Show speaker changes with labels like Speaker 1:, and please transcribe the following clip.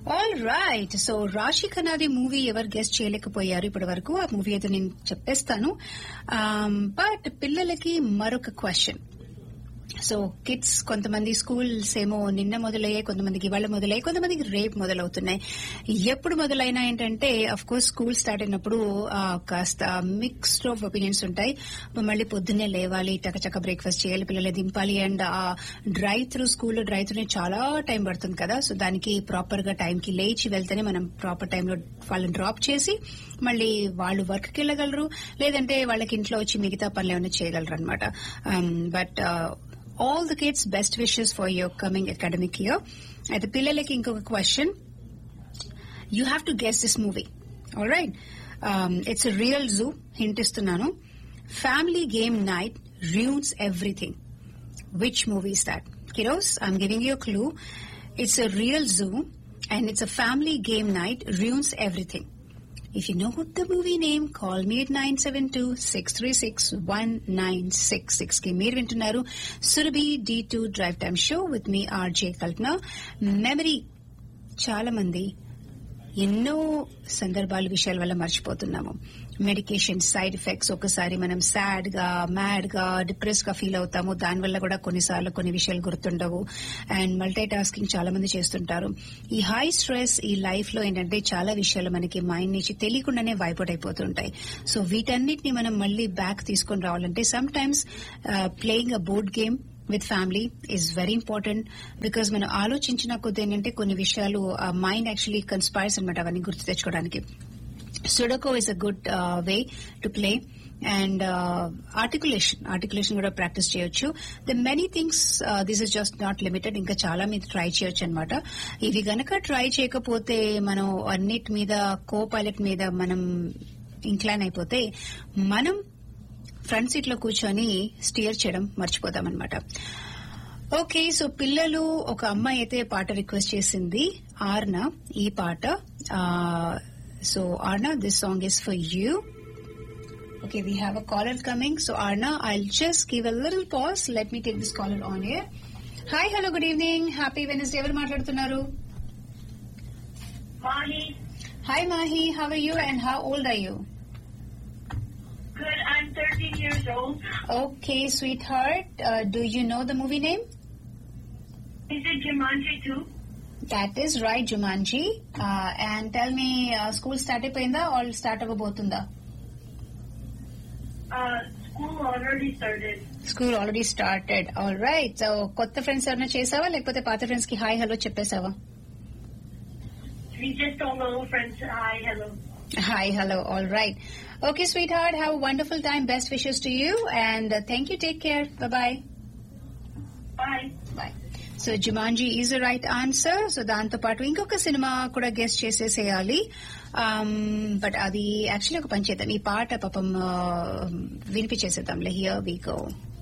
Speaker 1: All right so రాశి ఖన్నాది movie ఎవరు guest చేయలేకపోయారు ఇప్పటి వరకు ఆ మూవీ అయితే నేను చెప్పేస్తాను బట్ పిల్లలకి మరొక క్వశ్చన్ సో కిడ్స్ కొంతమంది స్కూల్స్ ఏమో నిన్న మొదలయ్యాయి కొంతమందికి ఇవాళ మొదలయ్యాయి కొంతమందికి రేపు మొదలవుతున్నాయి ఎప్పుడు మొదలైనా ఏంటంటే అఫ్ కోర్స్ స్కూల్ స్టార్ట్ అయినప్పుడు ఆ, కాస్త మిక్స్డ్ ఆఫ్ ఒపీనియన్స్ ఉంటాయి మళ్ళీ పొద్దున్నే లేవాలి చకచక బ్రేక్ఫాస్ట్ చేయాలి పిల్లలు దింపాలి and uh drive through school drive through చాలా టైం పడుతుంది కదా సో దానికి ప్రాపర్ గా టైం కి లేచి వెళ్తేనే మనం ప్రాపర్ టైంలో వాళ్ళని డ్రాప్ చేసి మళ్ళీ వాళ్ళు వర్క్ కి వెళ్ళగలరు లేదంటే వాళ్ళకి ఇంట్లో వచ్చి మిగతా పనులు ఏమైనా చేయగలరు అనమాట but all the kids best wishes for your coming academic year అయితే పిల్లలకి ఇంకొక question you have to guess this movie all right it's real zoo hint ఇస్తున్నాను family game night ruins everything which movie is that kiddos I'm giving you clue it's a real zoo and it's a family game night ruins everything If you know the movie name, call me at 972-636-1966 కి మీరు వింటున్నారు Surabhi D two drive time show with me RJ Kalpana memory చాలా మంది ఎన్నో సందర్భాలు విషయాల వల్ల మర్చిపోతున్నాము medication side effects ఒకసారి మనం సాడ్ గా మ్యాడ్ గా డిప్రెస్ గా ఫీల్ అవుతాము దానివల్ల కూడా కొన్నిసార్లు కొన్ని విషయాలు గుర్తుండవు అండ్ మల్టీ టాస్కింగ్ చాలా మంది చేస్తుంటారు ఈ హై స్ట్రెస్ ఈ లైఫ్ లో ఏంటంటే చాలా విషయాలు మనకి మైండ్ నుంచి తెలియకుండానే వైపౌట్ అయిపోతుంటాయి సో వీటన్నిటిని మనం మళ్ళీ బ్యాక్ తీసుకొని రావాలంటే sometimes playing a board game with family is very important because మనం ఆలోచించిన కొద్ది ఏంటంటే కొన్ని విషయాలు మైండ్ యాక్చువల్లీ కన్స్పైర్స్ అనమాట అవన్నీ గుర్తు తెచ్చుకోవడానికి sudoku is a good way to play and articulation articulation కూడా ప్రాక్టీస్ చేయొచ్చు the many things this is just not limited ఇంకా చాలా మీద ట్రై చేయొచ్చు అనమాట ఇవి గనక ట్రై చేయకపోతే మనం అన్నిటి మీద కో పైలట్ మీద మనం ఇంక్లైన్ అయిపోతే మనం ఫ్రంట్ సీట్ లో కూర్చొని స్టియర్ చేయడం మర్చిపోతామన్నమాట ఓకే సో పిల్లలు ఒక అమ్మాయి అయితే పాట రిక్వెస్ట్ చేసింది ఆర్న ఈ పాట so Arna this song is for you okay we have a caller coming so Arna I just give a little pass let me take this caller on air hi hello good evening happy Wednesday ఎవరు మాట్లాడుతున్నారు
Speaker 2: Mahi,
Speaker 1: hi Mahi how are you and how old are you
Speaker 2: good. I'm 13 years old.
Speaker 1: Okay sweetheart do you know the movie name
Speaker 2: Is it Jumanji too?
Speaker 1: That is right, Jumanji. Uh, and tell me, uh, school start అయిపోయిందా or start అవ్వబోతుందా
Speaker 2: Uh, school already started.
Speaker 1: School already started all right so కొత్త friends ఎవరైనా చేసావా లేకపోతే పాత friends కి hi hello చెప్పేసావా
Speaker 2: We just told our friends hi, hello.
Speaker 1: Hi hello all right okay sweetheart have wonderful time best wishes to you and thank you take care bye
Speaker 2: Bye.
Speaker 1: Bye so Jumanji is the right answer so దాంతో పాటు ఇంకొక cinema కూడా guest చేసేసేయాలి but అది actually ఒక పని చేద్దాం ఈ పాట పాపం వినిపించేసేద్దాం హియర్ వీ గో